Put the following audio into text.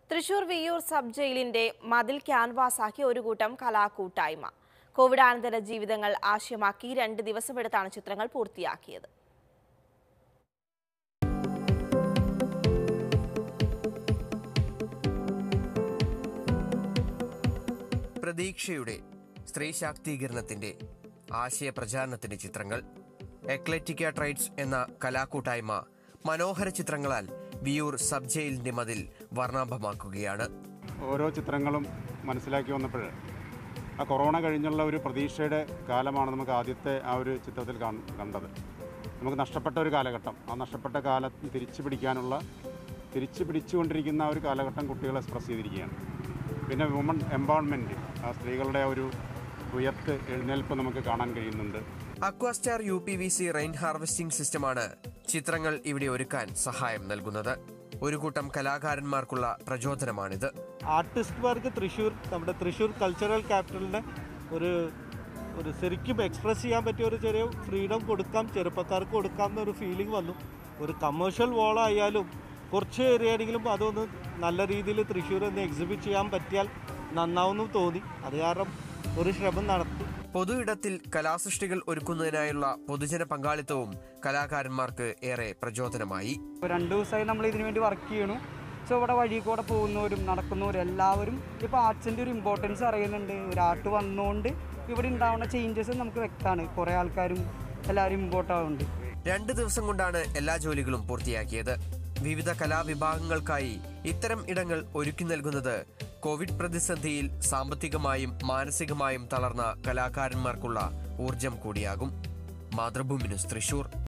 Thrissur Viyyur sub ജയിലിന്റെ മതിൽ ക്യാൻവാസാക്കി ഒരു കൂട്ടം കലാകൂട്ടായ്മ കോവിഡാനന്തര ജീവിതങ്ങൾ ആശയമാക്കി രണ്ട് ദിവസമെടുത്താണ് ചിത്രങ്ങൾ പൂർത്തിയാക്കിയത് പ്രതീക്ഷയുടെ സ്ത്രീ ശാക്തീകരണത്തിന്റെ ആശയ പ്രചാരണത്തിന്റെ ചിത്രങ്ങൾ എക്ലറ്റിക്ക ട്രൈഡ്സ് എന്ന കലാകൂട്ടായ്മ മനോഹര ചിത്രങ്ങളാൽ വിയൂർ സബ് ജയിലിന്റെ മതിൽ വർണ്ണാഭമാക്കുകയാണ് ഓരോ ചിത്രങ്ങളും മനസ്സിലാക്കി വന്നപ്പോൾ ആ കൊറോണ കഴിഞ്ഞുള്ള ഒരു പ്രതീക്ഷയുടെ കാലമാണ് നമുക്ക് ആദ്യത്തെ ആ ഒരു ചിത്രത്തിൽ കാണ് കണ്ടത് നമുക്ക് നഷ്ടപ്പെട്ട ഒരു കാലഘട്ടം ആ നഷ്ടപ്പെട്ട കാലം തിരിച്ചു പിടിക്കാനുള്ള തിരിച്ചു പിടിച്ചുകൊണ്ടിരിക്കുന്ന ആ ഒരു കാലഘട്ടം കുട്ടികൾ എക്സ്പ്രസ് ചെയ്തിരിക്കുകയാണ് പിന്നെ വുമൺ എംപവർമെൻറ്റ് ആ സ്ത്രീകളുടെ ആ ഒരു ഉയർത്ത് എഴുന്നേൽപ്പ് നമുക്ക് കാണാൻ കഴിയുന്നുണ്ട് Aquastar U P V C rain harvesting സിസ്റ്റമാണ് ചിത്രങ്ങൾ ഇവിടെ ഒരുക്കാൻ സഹായം നൽകുന്നത് ഒരു കൂട്ടം കലാകാരന്മാർക്കുള്ള പ്രചോദനമാണിത് ആർട്ടിസ്റ്റ്മാർക്ക് തൃശ്ശൂർ നമ്മുടെ തൃശ്ശൂർ കൾച്ചറൽ ക്യാപിറ്റലിനെ ഒരു ഒരു ശരിക്കും എക്സ്പ്രസ് ചെയ്യാൻ പറ്റിയ ഒരു ചെറിയ ഫ്രീഡം കൊടുക്കാം ചെറുപ്പക്കാർക്ക് കൊടുക്കാം എന്നൊരു ഫീലിംഗ് വന്നു ഒരു കമേഴ്ഷ്യൽ വോളായാലും കുറച്ച് ഏരിയയാണെങ്കിലും അതൊന്ന് നല്ല രീതിയിൽ തൃശ്ശൂർ ഒന്ന് എക്സിബിറ്റ് ചെയ്യാൻ പറ്റിയാൽ നന്നാവുമെന്ന് തോന്നി അത് കാരണം ഒരു ശ്രമം നടത്തി പൊതു ഇടത്തിൽ കലാസൃഷ്ടികൾ ഒരുക്കുന്നതിനായുള്ള പൊതുജന പങ്കാളിത്തവും കലാകാരന്മാർക്ക് ഏറെ പ്രചോദനമായി ഇപ്പോൾ രണ്ട് ദിവസമായി നമ്മൾ ഇതിനു വേണ്ടി വർക്ക് ചെയ്യണു സോ ഇവിടെ വഴി കൂടെ പോകുന്നവരും നടക്കുന്നവരും എല്ലാവരും ഇപ്പോൾ ആർട്സിൻ്റെ ഒരു ഇമ്പോർട്ടൻസ് അറിയുന്നുണ്ട് ഒരു ആർട്ട് വന്നുകൊണ്ട് ഇവിടെ ഉണ്ടാവുന്ന ചേഞ്ചസ് നമുക്ക് വ്യക്തമാണ് കുറേ ആൾക്കാരും എല്ലാവരും ഇമ്പോർട്ട് ആവുന്നുണ്ട് രണ്ട് ദിവസം കൊണ്ടാണ് എല്ലാ ജോലികളും പൂർത്തിയാക്കിയത് വിവിധ കലാവിഭാഗങ്ങൾക്കായി ഇത്തരം ഇടങ്ങൾ ഒരുക്കി നൽകുന്നത് കോവിഡ് പ്രതിസന്ധിയിൽ സാമ്പത്തികമായും മാനസികമായും തളർന്ന കലാകാരന്മാർക്കുള്ള ഊർജം കൂടിയാകും മാതൃഭൂമി ന്യൂസ് തൃശൂർ